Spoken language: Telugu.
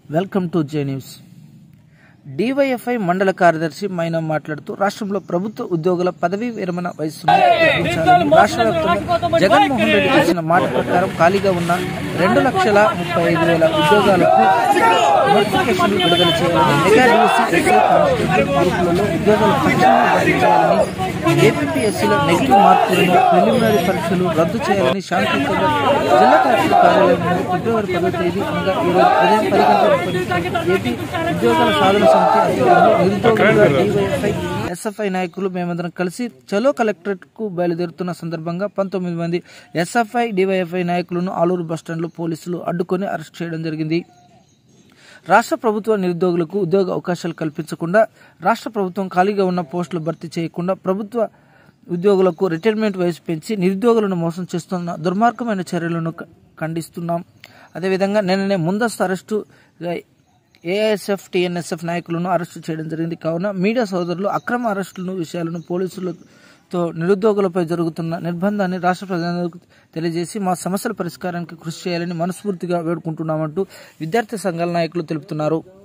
welcome to J news DYFI మండల కార్యదర్శి మైనా మాట్లాడుతూ రాష్ట్రంలో ప్రభుత్వ ఉద్యోగుల పదవీ విరమణ వయస్సును తగ్గించాలని రాష్ట్ర వ్యాప్తంగా జగన్మోహన్ రెడ్డి ఇచ్చిన మాట ప్రకారం ఖాళీగా ఉన్న రెండు లక్షల ముప్పై ఐదు వేల ఉద్యోగాలకు నోటిఫికేషన్లు విడుదల చేయాలని మెగా డిఎస్సీ ఎస్ఐ కానిస్టేబుల్ గ్రూపులలో ఉద్యోగాల తక్షణమే భర్తీ చేయాలని ఏపీఎస్సీలో నెగిటివ్ మార్కులను ప్రిలిమినరీ పరీక్షలు రద్దు చేయాలని శాంతియుతంగా జిల్లా కలెక్టర్ కార్యాలయం నుండి ఫిబ్రవరి పదో తేదీ అనగా ఈరోజు ఉదయం పది గంటల ముప్పై నిమిషాలకు ఏపీ ఉద్యోగాల సాధన సమితి ఆధ్వర్యంలో నిరుద్యోగులుగా డివైఎఫ్ఐ ఎస్ఎఫ్ఐ నాయకులు మేమందరం కలిసి చలో కలెక్టరేట్ కు బయలుదేరుతున్న సందర్భంగా పంతొమ్మిది మంది ఎస్ఎఫ్ఐ డివైఎఫ్ఐ నాయకులను ఆలూరు బస్టాండ్లో పోలీసులు అడ్డుకొని అరెస్ట్ చేయడం జరిగింది రాష్ట్ర ప్రభుత్వ నిరుద్యోగులకు ఉద్యోగ అవకాశాలు కల్పించకుండా రాష్ట్ర ప్రభుత్వం ఖాళీగా ఉన్న పోస్టులు భర్తీ చేయకుండా ప్రభుత్వ ఉద్యోగులకు రిటైర్మెంట్ వయసు పెంచి నిరుద్యోగులను మోసం చేస్తున్న దుర్మార్గమైన చర్యలను క- ఖండిస్తున్నాం అదేవిధంగా నిన్ననే ముందస్తు అరెస్టు ఏఐఎస్ఎఫ్ టీఎన్ఎస్ఎఫ్ నాయకులను అరెస్టు చేయడం జరిగింది కావున మీడియా సోదరులు అక్రమ అరెస్టులను విషయాలను పోలీసులతో నిరుద్యోగులపై జరుగుతున్న నిర్బంధాన్ని రాష్ట్ర ప్రజలకు తెలియజేసి మా సమస్యల పరిష్కారానికి కృషి చేయాలని మనస్ఫూర్తిగా వేడుకుంటున్నామంటూ విద్యార్థి సంఘాల నాయకులు తెలుపుతున్నారు